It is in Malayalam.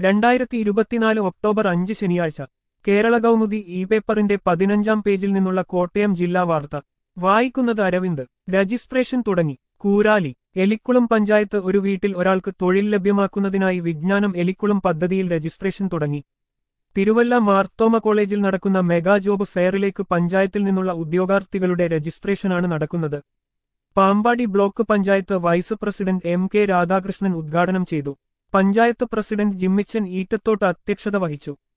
രണ്ടായിരത്തി ഇരുപത്തിനാല് ഒക്ടോബർ അഞ്ച് ശനിയാഴ്ച കേരള കൗമുദി ഇ പേപ്പറിന്റെ പതിനഞ്ചാം പേജിൽ നിന്നുള്ള കോട്ടയം ജില്ലാ വാർത്ത വായിക്കുന്നത് അരവിന്ദ് രജിസ്ട്രേഷൻ തുടങ്ങി കൂരാലി എലിക്കുളം പഞ്ചായത്ത് ഒരു വീട്ടിൽ ഒരാൾക്ക് തൊഴിൽ ലഭ്യമാക്കുന്നതിനായി വിജ്ഞാനം എലിക്കുളം പദ്ധതിയിൽ രജിസ്ട്രേഷൻ തുടങ്ങി തിരുവല്ല മാർത്തോമ കോളേജിൽ നടക്കുന്ന മെഗാ ജോബ് ഫെയറിലേക്ക് പഞ്ചായത്തിൽ നിന്നുള്ള ഉദ്യോഗാർത്ഥികളുടെ രജിസ്ട്രേഷനാണ് നടക്കുന്നത് Pampady block panchayat vice president M K Radhakrishnan ഉദ്ഘാടനം ചെയ്തു പഞ്ചായത്ത് പ്രസിഡന്റ് ജിമ്മിച്ചൻ ഈറ്റത്തോട്ട് അധ്യക്ഷത വഹിച്ചു